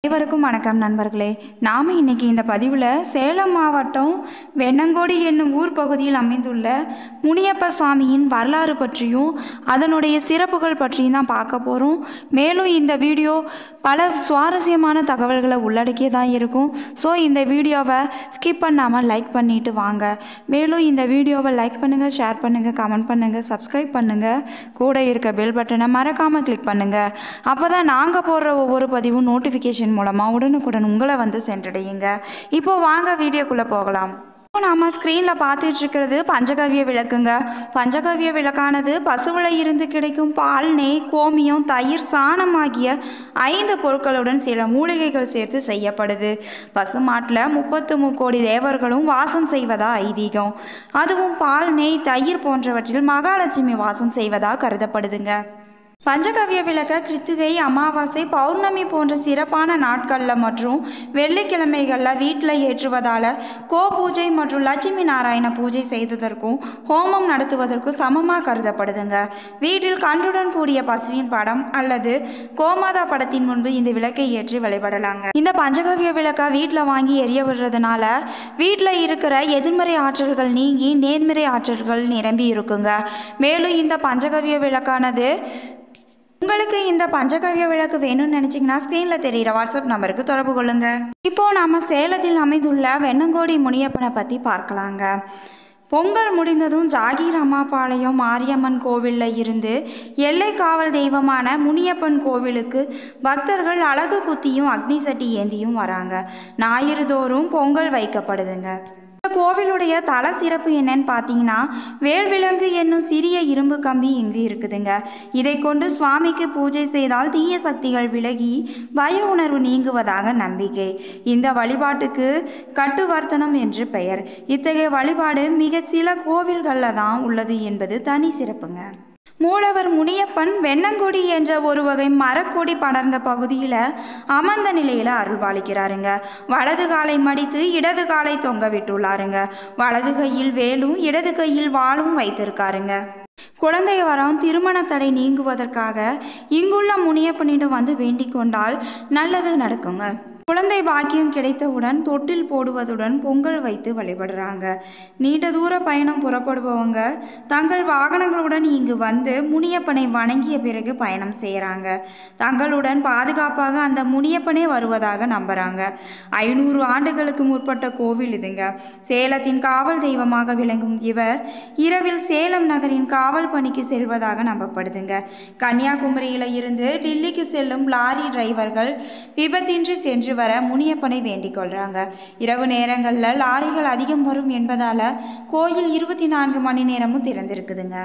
அனைவருக்கும் வணக்கம் நண்பர்களே நாம் இன்னைக்கு இந்த பதிவில் சேலம் மாவட்டம் வெண்ணங்கோடி என்னும் ஊர் பகுதியில் அமைந்துள்ள முனியப்ப சுவாமியின் வரலாறு பற்றியும் அதனுடைய சிறப்புகள் பற்றியும் தான் பார்க்க போகிறோம் மேலும் இந்த வீடியோ பல சுவாரஸ்யமான தகவல்களை உள்ளடக்கியதாக இருக்கும் ஸோ இந்த வீடியோவை ஸ்கிப் பண்ணாமல் லைக் பண்ணிட்டு வாங்க மேலும் இந்த வீடியோவை லைக் பண்ணுங்கள் ஷேர் பண்ணுங்கள் கமெண்ட் பண்ணுங்கள் சப்ஸ்கிரைப் பண்ணுங்கள் கூட இருக்க பெல் பட்டனை மறக்காமல் கிளிக் பண்ணுங்கள் அப்போ தான் நாங்கள் போடுற ஒவ்வொரு பதிவும் நோட்டிஃபிகேஷன் மூலமாக உடனுக்குடன் உங்களை வந்து சென்றடையுங்க இப்போ வாங்க வீடியோக்குள்ளே போகலாம் இப்போ நாம் ஸ்க்ரீனில் பார்த்துட்டு இருக்கிறது பஞ்சகவ்ய விளக்குங்க பஞ்சகவ்ய விளக்கானது பசுவில் இருந்து கிடைக்கும் பால் நெய் கோமியம் தயிர் சாணம் ஆகிய ஐந்து பொருட்களுடன் சில மூலிகைகள் சேர்த்து செய்யப்படுது பசுமாட்டில் முப்பத்து முக்கோடி தேவர்களும் வாசம் செய்வதா ஐதீகம் அதுவும் பால் நெய் தயிர் போன்றவற்றில் மகாலட்சுமி வாசம் செய்வதா கருதப்படுதுங்க பஞ்சகவ்ய விளக்க கிருத்திகை அமாவாசை பௌர்ணமி போன்ற சிறப்பான நாட்களில் மற்றும் வெள்ளிக்கிழமைகளில் வீட்டில் ஏற்றுவதால் கோ பூஜை மற்றும் லட்சுமி நாராயண பூஜை செய்ததற்கும் ஹோமம் நடத்துவதற்கும் சமமாக கருதப்படுதுங்க வீட்டில் கன்றுடன் கூடிய பசுவின் படம் அல்லது கோமாதா படத்தின் முன்பு இந்த விளக்கை ஏற்றி வழிபடலாங்க இந்த பஞ்சகவ்ய விளக்கை வீட்டில் வாங்கி எரிய விடுறதுனால வீட்டில் இருக்கிற எதிர்மறை ஆற்றல்கள் நீங்கி நேர்மறை ஆற்றல்கள் நிரம்பி இருக்குங்க மேலும் இந்த பஞ்சகவ்ய விளக்கானது உங்களுக்கு இந்த பஞ்சகவ்ய விளக்கு வேணும்னு நினச்சிங்கன்னா ஸ்க்ரீனில் தெரிகிற வாட்ஸ்அப் நம்பருக்கு தொடர்பு கொள்ளுங்க இப்போ நாம் சேலத்தில் அமைந்துள்ள வெண்ணங்கோடி முனியப்பனை பற்றி பார்க்கலாங்க பொங்கல் முடிந்ததும் ஜாகீர் அம்மாபாளையம் மாரியம்மன் கோவிலில் இருந்து எல்லை காவல் தெய்வமான முனியப்பன் கோவிலுக்கு பக்தர்கள் அழகு குத்தியும் அக்னி சட்டி ஏந்தியும் வராங்க ஞாயிறு தோறும் பொங்கல் வைக்கப்படுதுங்க இந்த கோவிலுடைய தல சிறப்பு என்னன்னு பார்த்தீங்கன்னா வேல்விலங்கு என்னும் சிறிய இரும்பு கம்பி இங்கு இருக்குதுங்க இதை கொண்டு சுவாமிக்கு பூஜை செய்தால் தீய சக்திகள் விலகி பய உணர்வு நீங்குவதாக நம்பிக்கை இந்த வழிபாட்டுக்கு கட்டுவர்த்தனம் என்று பெயர் இத்தகைய வழிபாடு மிக சில கோவில்களில் தான் உள்ளது என்பது தனி சிறப்புங்க மூலவர் முனியப்பன் வெண்ணங்கொடி என்ற ஒரு வகை மரக்கொடி படர்ந்த பகுதியில் அமர்ந்த நிலையில் அருள்பாலிக்கிறாருங்க வலது காலை மடித்து இடது காலை தொங்க விட்டுள்ளாருங்க வலது கையில் வேலும் இடது கையில் வாளும் வைத்திருக்காருங்க குழந்தை வரம் திருமண தடை நீங்குவதற்காக இங்குள்ள முனியப்பனிடம் வந்து வேண்டிக் கொண்டால் நல்லது நடக்குங்க குழந்தை பாக்கியம் கிடைத்தவுடன் தொட்டில் போடுவதுடன் பொங்கல் வைத்து வழிபடுறாங்க நீண்ட தூர பயணம் புறப்படுபவங்க தங்கள் வாகனங்களுடன் இங்கு வந்து முனியப்பனை வணங்கிய பிறகு பயணம் செய்கிறாங்க தங்களுடன் பாதுகாப்பாக அந்த முனியப்பனே வருவதாக நம்புகிறாங்க ஐநூறு ஆண்டுகளுக்கு முற்பட்ட கோவில் இதுங்க சேலத்தின் காவல் தெய்வமாக விளங்கும் இவர் இரவில் சேலம் நகரின் காவல் பணிக்கு செல்வதாக நம்பப்படுதுங்க கன்னியாகுமரியில் இருந்து டில்லிக்கு செல்லும் லாரி டிரைவர்கள் விபத்தின்றி சென்று வர முனியப்பனை வேண்டிக் கொள்கிறாங்க இரவு நேரங்களில் லாரிகள் அதிகம் வரும் என்பதால் கோயில் இருபத்தி நான்கு மணி நேரமும் திறந்திருக்குதுங்க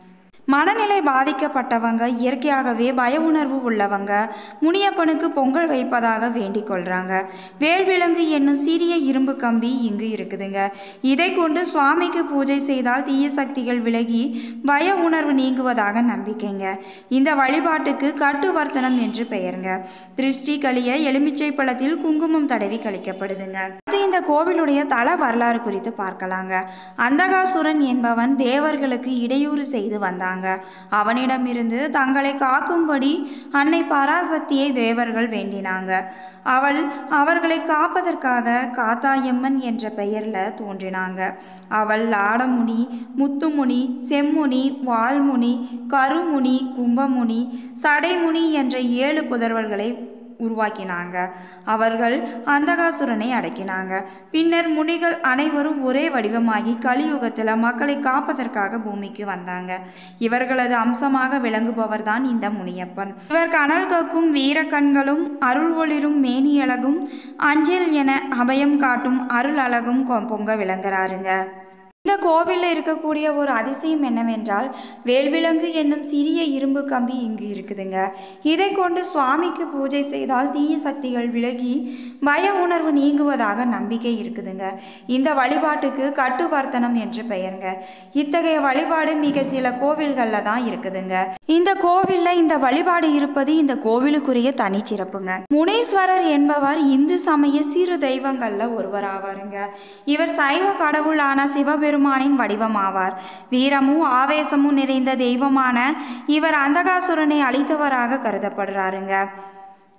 மனநிலை பாதிக்கப்பட்டவங்க இயற்கையாகவே பய உணர்வு உள்ளவங்க முனியப்பனுக்கு பொங்கல் வைப்பதாக வேண்டிக் கொள்கிறாங்க வேல்விலங்கு என்னும் சிறிய இரும்பு கம்பி இங்கு இருக்குதுங்க இதை கொண்டு சுவாமிக்கு பூஜை செய்தால் தீய சக்திகள் விலகி பய உணர்வு நீங்குவதாக நம்பிக்கைங்க இந்த வழிபாட்டுக்கு கட்டுவர்த்தனம் என்று பெயருங்க திருஷ்டி கழிய எலுமிச்சை பழத்தில் குங்குமம் தடவி கழிக்கப்படுதுங்க அடுத்து இந்த கோவிலுடைய தல வரலாறு குறித்து பார்க்கலாங்க அந்தகாசுரன் என்பவன் தேவர்களுக்கு இடையூறு செய்து வந்தாங்க அவனிடமிருந்து தங்களை காக்கும்படி அன்னை பராசக்தியை தேவர்கள் வேண்டினாங்க அவள் அவர்களை காப்பதற்காக காத்தாயம்மன் என்ற பெயரில் தோன்றினாங்க அவள் லாடமுனி முத்துமுனி செம்முனி வால்முனி கருமுனி கும்பமுனி சடைமுனி என்ற ஏழு புதர்வர்களை உருவாக்கினாங்க அவர்கள் அந்தகாசுரனை அடக்கினாங்க பின்னர் முனிகள் அனைவரும் ஒரே வடிவமாகி கலியுகத்தில் மக்களை காப்பதற்காக பூமிக்கு வந்தாங்க இவர்களது அம்சமாக விளங்குபவர் தான் இந்த முனியப்பன் இவர் கனல் கக்கும் வீரக்கண்களும் அருள் ஒளிரும் மேனியழகும் அஞ்சல் என அபயம் காட்டும் அருள் அழகும் கொ- பொங்க விளங்குறாருங்க இந்த கோவிலில் இருக்கக்கூடிய ஒரு அதிசயம் என்னவென்றால் வேல்விலங்கு என்னும் சிறிய இரும்பு கம்பி இங்கு இருக்குதுங்க இதை கொண்டு சுவாமிக்கு பூஜை செய்தால் தீய சக்திகள் விலகி பய உணர்வு நீங்குவதாக நம்பிக்கை இருக்குதுங்க இந்த வழிபாட்டுக்கு கட்டுவர்த்தனம் என்று பெயருங்க இத்தகைய வழிபாடு மிக சில கோவில்களில் தான் இருக்குதுங்க இந்த கோவிலில் இந்த வழிபாடு இருப்பது இந்த கோவிலுக்குரிய தனிச்சிறப்புங்க முனீஸ்வரர் என்பவர் இந்து சமய சிறு தெய்வங்களில் ஒருவர் ஆவாருங்க இவர் சைவ கடவுளான சிவபெருமானின் வடிவமாவார் வீரமும் ஆவேசமும் நிறைந்த தெய்வமான இவர் அந்தகாசுரனை அழித்தவராக கருதப்படுறாருங்க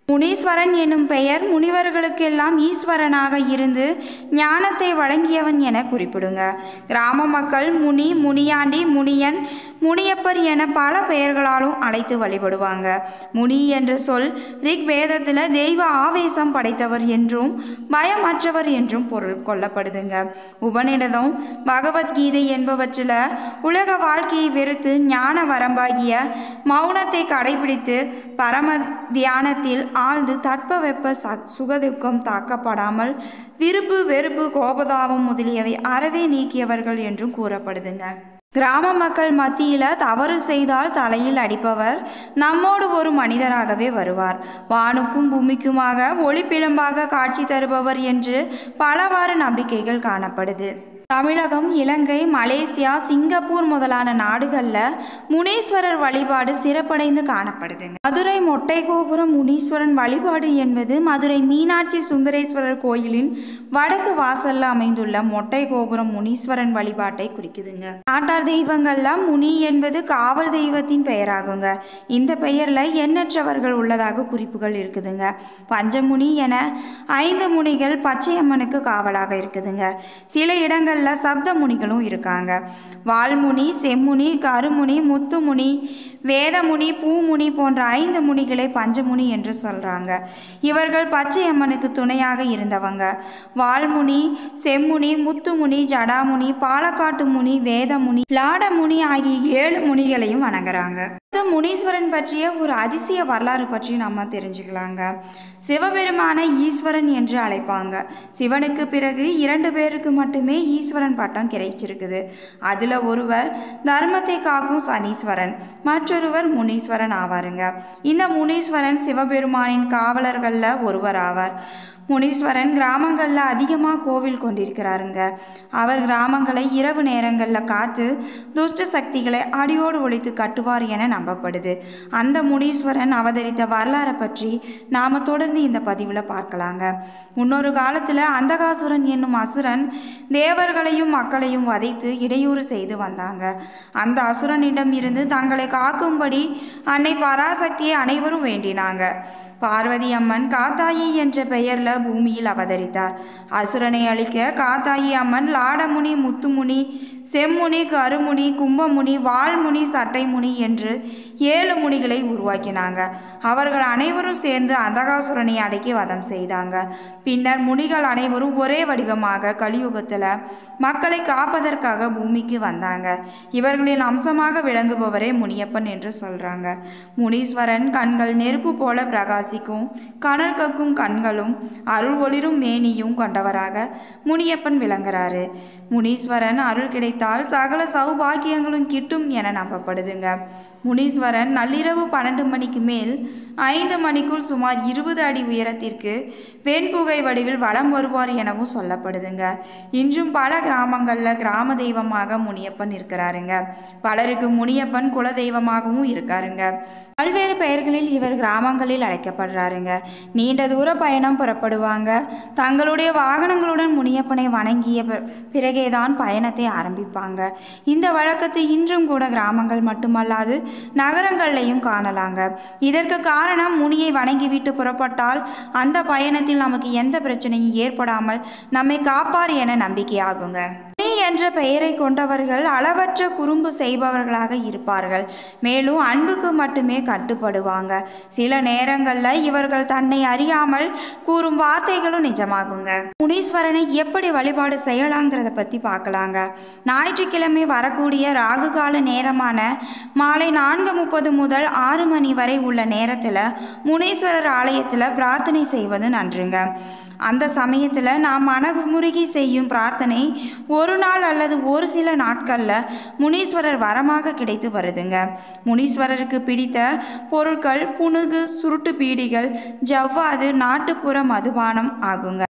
முனீஸ்வரன் என்னும் பெயர் முனிவர்களுக்கெல்லாம் ஈஸ்வரனாக இருந்து ஞானத்தை வழங்கியவன் என குறிப்பிடுங்க கிராம மக்கள் முனி முனியாண்டி முனியன் முனியப்பர் என பல பெயர்களாலும் அழைத்து வழிபடுவாங்க முனி என்ற சொல் ரிக் வேதத்தில் தெய்வ ஆவேசம் படைத்தவர் என்றும் பயமற்றவர் என்றும் பொருள் கொள்ளப்படுதுங்க உபநிடதம் பகவத்கீதை என்பவற்றில் உலக வாழ்க்கையை வெறுத்து ஞான வரம்பாகிய மௌனத்தை கடைபிடித்து பரம தியானத்தில் ஆழ்ந்து தட்பவெப்ப ச சுகதுக்கம் தாக்கப்படாமல் விருப்பு வெறுப்பு கோபதாபம் முதலியவை அறவே நீக்கியவர்கள் என்றும் கூறப்படுதுங்க கிராம மக்கள் மத்தியில் தவறு செய்தால் தலையில் அடிப்பவர் நம்மோடு ஒரு மனிதராகவே வருவார் வானுக்கும் பூமிக்குமாக ஒளிப்பிழம்பாக காட்சி தருபவர் என்று பலவாறு நம்பிக்கைகள் காணப்படுது தமிழகம் இலங்கை மலேசியா சிங்கப்பூர் முதலான நாடுகளில் முனீஸ்வரர் வழிபாடு சிறப்படைந்து காணப்படுதுங்க மதுரை மொட்டை கோபுரம் முனீஸ்வரன் வழிபாடு என்பது மதுரை மீனாட்சி சுந்தரேஸ்வரர் கோயிலின் வடக்கு வாசல்ல அமைந்துள்ள மொட்டை கோபுரம் முனீஸ்வரன் வழிபாட்டை குறிக்குதுங்க நாட்டார் தெய்வங்கள்ல முனி என்பது காவல் தெய்வத்தின் பெயராகுங்க இந்த பெயர்ல எண்ணற்றவர்கள் உள்ளதாக குறிப்புகள் இருக்குதுங்க பஞ்சமுனி என ஐந்து முனிகள் பச்சையம்மனுக்கு காவலாக இருக்குதுங்க சில இடங்கள்ல சப்த முனிகளும் இருக்காங்க வால்முனி செம்முனி கருமுனி முத்துமுனி வேதமுனி பூமுனி போன்ற ஐந்து முனிகளை பஞ்சமுனி என்று சொல்றாங்க இவர்கள் பச்சையம்மனுக்கு துணையாக இருந்தவங்க வால்முனி செம்முனி முத்துமுனி ஜடாமுனி பாலக்காட்டு முனி வேதமுனி லாடமுனி ஆகிய ஏழு முனிகளையும் வணங்குறாங்க அடுத்து முனீஸ்வரன் பற்றிய ஒரு அதிசய வரலாறு பற்றி நம்ம தெரிஞ்சுக்கலாங்க சிவபெருமான ஈஸ்வரன் என்று அழைப்பாங்க சிவனுக்கு பிறகு இரண்டு பேருக்கு மட்டுமே ஈஸ்வரன் பட்டம் கிடைச்சிருக்குது அதில் ஒருவர் தர்மத்தை காக்கும் சனீஸ்வரன் மற்றொருவர் முனீஸ்வரன் ஆவாருங்க இந்த முனீஸ்வரன் சிவபெருமானின் காவலர்களில் ஒருவர் ஆவார் முனீஸ்வரன் கிராமங்களில் அதிகமாக கோவில் கொண்டிருக்கிறாருங்க அவர் கிராமங்களை இரவு நேரங்களில் காத்து துஷ்ட சக்திகளை அடியோடு ஒழித்து கட்டுவார் என நம்பப்படுது அந்த முனீஸ்வரன் அவதரித்த வரலாறை பற்றி நாம் தொடர்ந்து இந்த பதிவில் பார்க்கலாங்க முன்னொரு காலத்தில் அந்தகாசுரன் என்னும் அசுரன் தேவர்களையும் மக்களையும் வதைத்து இடையூறு செய்து வந்தாங்க அந்த அசுரனிடம் இருந்து தங்களை காக்கும்படி அன்னை பராசக்தியை அனைவரும் வேண்டினாங்க பார்வதி அம்மன் காத்தாயி என்ற பெயரில் பூமியில் அவதரித்தார் அசுரனை அழிக்க காத்தாயி அம்மன் லாடமுனி முத்துமுனி செம்முனி கருமுனி கும்பமுனி வால்முனி சட்டைமுனி என்று ஏழு முனிகளை உருவாக்கினாங்க அவர்கள் அனைவரும் சேர்ந்து அந்தகாசுரனை அடக்கி வதம் செய்தாங்க பின்னர் முனிகள் அனைவரும் ஒரே வடிவமாக கலியுகத்தில் மக்களை காப்பதற்காக பூமிக்கு வந்தாங்க இவர்களின் அம்சமாக விளங்குபவரே முனியப்பன் என்று சொல்றாங்க முனீஸ்வரன் கண்கள் நெருப்பு போல பிரகாசிக்கும் கனல் கக்கும் கண்களும் அருள் ஒளிரும் மேனியும் கொண்டவராக முனியப்பன் விளங்குறாரு முனீஸ்வரன் அருள் கிடைத்தால் சகல சௌபாகியங்களும் கிட்டும் என நம்பப்படுதுங்க முனீஸ்வரன் நள்ளிரவு பன்னெண்டு மணிக்கு மேல் ஐந்து மணிக்குள் சுமார் இருபது அடி உயரத்திற்கு வெண்புகை வடிவில் வலம் வருவார் எனவும் சொல்லப்படுதுங்க இன்றும் பல கிராமங்களில் கிராம தெய்வமாக முனியப்பன் இருக்கிறாருங்க பலருக்கு முனியப்பன் குல தெய்வமாகவும் இருக்காருங்க பல்வேறு பெயர்களில் இவர் கிராமங்களில் அழைக்கப்படுறாருங்க நீண்ட தூர பயணம் புறப்படுவாங்க தங்களுடைய வாகனங்களுடன் முனியப்பனை வணங்கிய பிற- பிறகேதான் பயணத்தை ஆரம்பிப்பாங்க இந்த வழக்கத்தை இன்றும் கூட கிராமங்கள் மட்டுமல்லாது நகரங்கள்லையும் காணலாங்க இதற்கு காரணம் முனியை வணங்கிவிட்டு புறப்பட்டால் அந்த பயணத்தில் நமக்கு எந்த பிரச்சனையும் ஏற்படாமல் நம்மை காப்பார் என நம்பிக்கையாகுங்க முனி என்ற பெயரை கொண்டவர்கள் அளவற்ற குறும்பு செய்பவர்களாக இருப்பார்கள் மேலும் அன்புக்கு மட்டுமே கட்டுப்படுவாங்க சில நேரங்களில் இவர்கள் தன்னை அறியாமல் கூறும் வார்த்தைகளும் நிஜமாகுங்க முனீஸ்வரனை எப்படி வழிபாடு செய்யலாங்கிறத பற்றி பார்க்கலாங்க ஞாயிற்றுக்கிழமை வரக்கூடிய ராகு கால நேரமான மாலை நான்கு முப்பது முதல் ஆறு மணி வரை உள்ள நேரத்தில் முனீஸ்வரர் ஆலயத்தில் பிரார்த்தனை செய்வது நன்றுங்க அந்த சமயத்தில் நாம் மனமுருகி செய்யும் பிரார்த்தனை ஒரு நாள் அல்லது ஒரு சில நாட்களில் முனீஸ்வரர் வரமாக கிடைத்து வருதுங்க முனீஸ்வரருக்கு பிடித்த பொருட்கள் புனுகு சுருட்டு பீடிகள் ஜவ்வாது நாட்டுப்புற மதுபானம் ஆகுங்க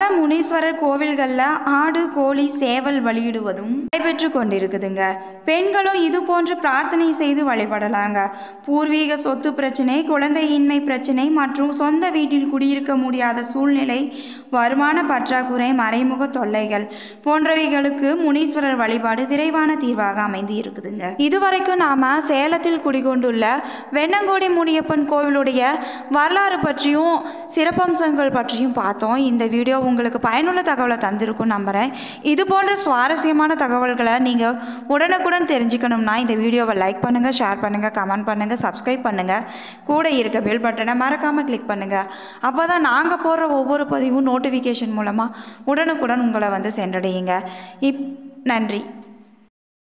முனீஸ்வரர் கோவில்களில் ஆடு கோழி சேவல் வழியிடுவதும் நடைபெற்று கொண்டிருக்குதுங்க பெண்களும் இது போன்று பிரார்த்தனை செய்து வழிபடலாங்க பூர்வீக சொத்து பிரச்சனை குழந்தையின்மை பிரச்சனை மற்றும் சொந்த வீட்டில் குடியிருக்க முடியாத சூழ்நிலை வருமான பற்றாக்குறை மறைமுக தொல்லைகள் போன்றவைகளுக்கு முனீஸ்வரர் வழிபாடு விரைவான தீர்வாக அமைந்து இருக்குதுங்க இதுவரைக்கும் நாம சேலத்தில் குடிகொண்டுள்ள வெண்ணங்கோடி முனியப்பன் கோவிலுடைய வரலாறு பற்றியும் சிறப்பம்சங்கள் பற்றியும் பார்த்தோம் இந்த வீடியோ உங்களுக்கு பயனுள்ள தகவலை தந்திருக்கும் நம்புகிறேன் இது போன்ற சுவாரஸ்யமான தகவல்களை நீங்கள் உடனுக்குடன் தெரிஞ்சுக்கணும்னா இந்த வீடியோவை லைக் பண்ணுங்கள் ஷேர் பண்ணுங்கள் கமெண்ட் பண்ணுங்கள் சப்ஸ்கிரைப் பண்ணுங்கள் கூட இருக்க பெல் பட்டனை மறக்காமல் கிளிக் பண்ணுங்கள் அப்போ தான் நாங்கள் போடுற ஒவ்வொரு பதிவும் நோட்டிஃபிகேஷன் மூலமாக உடனுக்குடன் உங்களை வந்து சென்றடையுங்க இப் நன்றி